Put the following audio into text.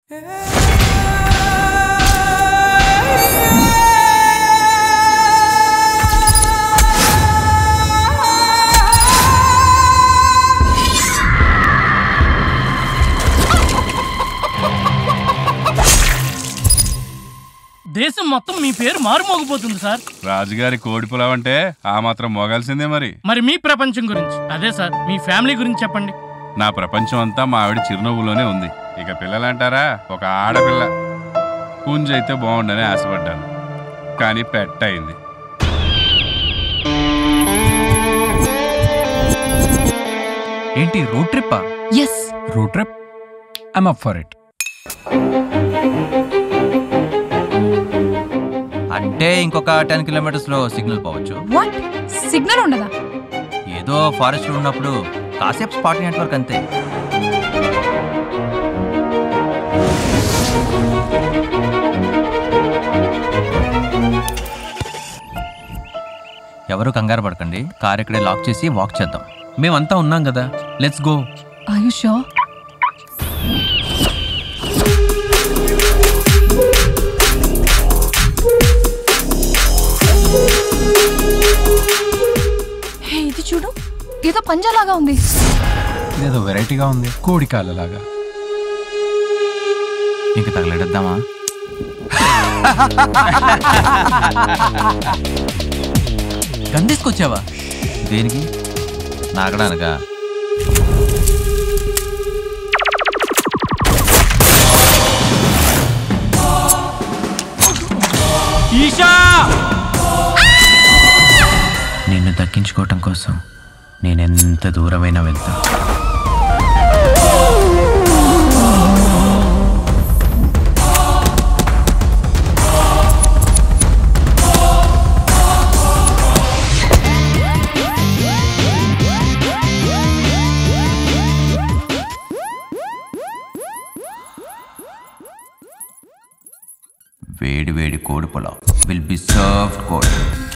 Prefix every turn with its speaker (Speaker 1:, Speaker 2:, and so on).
Speaker 1: దేశం మొత్తం మీ పేరు మారుమోగిపోతుంది సార్
Speaker 2: రాజుగారి కోడి పులావ్ అంటే ఆ మాత్రం మోగాల్సిందే మరి
Speaker 1: మరి మీ ప్రపంచం గురించి అదే సార్ మీ ఫ్యామిలీ గురించి చెప్పండి
Speaker 2: నా ప్రపంచం అంతా మా ఆవిడ చిరునవ్వులోనే ఉంది ఇక పిల్లలంటారా ఒక ఆడపిల్ల పుంజ అయితే బాగుండని ఆశపడ్డాను కానీ పెట్ అయింది
Speaker 3: ఏంటి రోడ్ ట్రిప్పా
Speaker 4: yes
Speaker 3: road trip I'm up for it
Speaker 5: అంటే ఇంకొక టెన్ కిలోమీటర్స్ లో సిగ్నల్ పోవచ్చు
Speaker 4: వాట్ సిగ్నల్ ఉండదా
Speaker 5: ఏదో ఫారెస్ట్ ఉన్నప్పుడు కాసేపు స్పాట్ నెట్వర్క్ అంతే ఎవరు కంగారు పడకండి కార్ ఇక్కడే లాక్ చేసి వాక్ చేద్దాం
Speaker 3: మేమంతా ఉన్నాం కదా లెట్స్ గో
Speaker 4: ఆయుషో హే ఇది చూడు ఏదో పంజాలాగా ఉంది
Speaker 3: ఇదేదో వెరైటీగా ఉంది కోడి కాళ్ళలాగా
Speaker 5: ఇంక తగలెడద్దామా గన్ తీసుకొచ్చావా దేనికి నాగడానికా
Speaker 1: ఈషా
Speaker 5: నిన్ను దక్కించుకోవటం కోసం నేనెంత దూరమైనా వెళ్తా వేడి వేడి కోడి పొలావ్ విల్ బి సర్వ్డ్ కోడ్